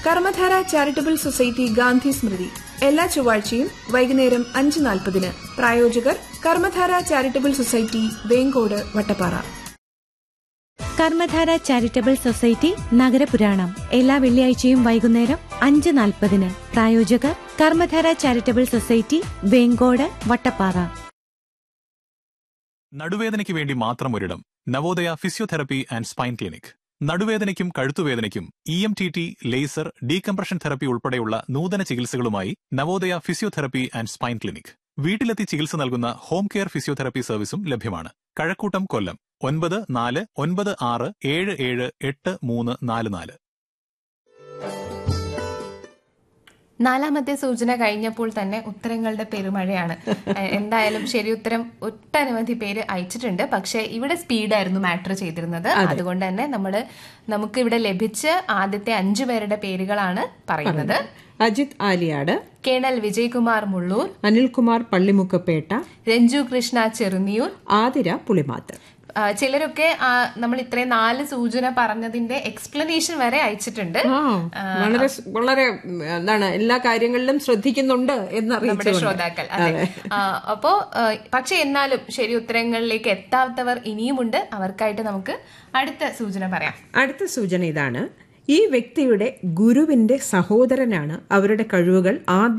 കർമ്മധാര charitable society Gandhi Smriti എല്ലാ ചൊവ്വാഴ്ചയും വൈകുന്നേരം അഞ്ച് നാൽപ്പതിന് പ്രായോജകർ Karmadhara charitable society Venkode Vattappara Karmadhara charitable society Nagarapuranam എല്ലാ വെള്ളിയാഴ്ചയും വൈകുന്നേരം അഞ്ച് നാൽപ്പതിന് പ്രായോജകർ കർമ്മധാര ചാരിറ്റബിൾ സൊസൈറ്റി വേങ്കോട് വട്ടപ്പാറ നടുവേദനയ്ക്ക് വേണ്ടി മാത്രം ഒരിടം Navodaya physiotherapy and spine clinic നടുവേദനയ്ക്കും കഴുത്തുവേദനയ്ക്കും E M T T laser decompression therapy ഉൾപ്പെടെയുള്ള നൂതന ചികിത്സകളുമായി Navodaya physiotherapy and spine clinic വീട്ടിലെത്തി ചികിത്സ നൽകുന്ന ഹോം കെയർ ഫിസിയോതെറപ്പി സർവീസും ലഭ്യമാണ് കഴക്കൂട്ടം കൊല്ലം ഒൻപത് നാല് ഒൻപത് ആറ് ഏഴ് ഏഴ് എട്ട് മൂന്ന് നാല് നാല് നാലാമത്തെ സൂചന കഴിഞ്ഞപ്പോൾ തന്നെ ഉത്തരങ്ങളുടെ പെരുമഴയാണ് ഏഹ് എന്തായാലും ശരി ഉത്തരം ഒട്ടനവധി പേര് അയച്ചിട്ടുണ്ട് പക്ഷെ ഇവിടെ സ്പീഡായിരുന്നു മാറ്റർ ചെയ്തിരുന്നത് അതുകൊണ്ട് തന്നെ നമ്മള് നമുക്ക് ഇവിടെ ലഭിച്ച ആദ്യത്തെ അഞ്ചു പേരുടെ പേരുകളാണ് പറയുന്നത് അജിത് ആലിയാട് കേണൽ വിജയകുമാർ മുള്ളൂർ അനിൽകുമാർ പള്ളിമുക്കപ്പേട്ട രഞ്ജു കൃഷ്ണ ചെറുന്നിയൂർ ആതിര പുളിമാത്ത് ആ, ചിലരൊക്കെ ആ, നമ്മൾ ഇത്രയും നാല് സൂചന പറഞ്ഞതിന്റെ എക്സ്പ്ലനേഷൻ വരെ അയച്ചിട്ടുണ്ട് ആ വളരെ സ്- വളരെ ഉം, എന്താണ് എല്ലാ കാര്യങ്ങളിലും ശ്രദ്ധിക്കുന്നുണ്ട് നമ്മുടെ എന്നറിയിച്ചു ശ്രോതാക്കൾ അതെ ആ, അപ്പോ ആ, പക്ഷെ എന്നാലും ശരി ഉത്തരങ്ങളിലേക്ക് എത്താത്തവർ ഇനിയുമുണ്ട് അവർക്കായിട്ട് നമുക്ക് അടുത്ത സൂചന പറയാം അടുത്ത സൂചന ഇതാണ് ഈ വ്യക്തിയുടെ ഗുരുവിന്റെ സഹോദരനാണ് അവരുടെ കഴിവുകൾ ആദ്യം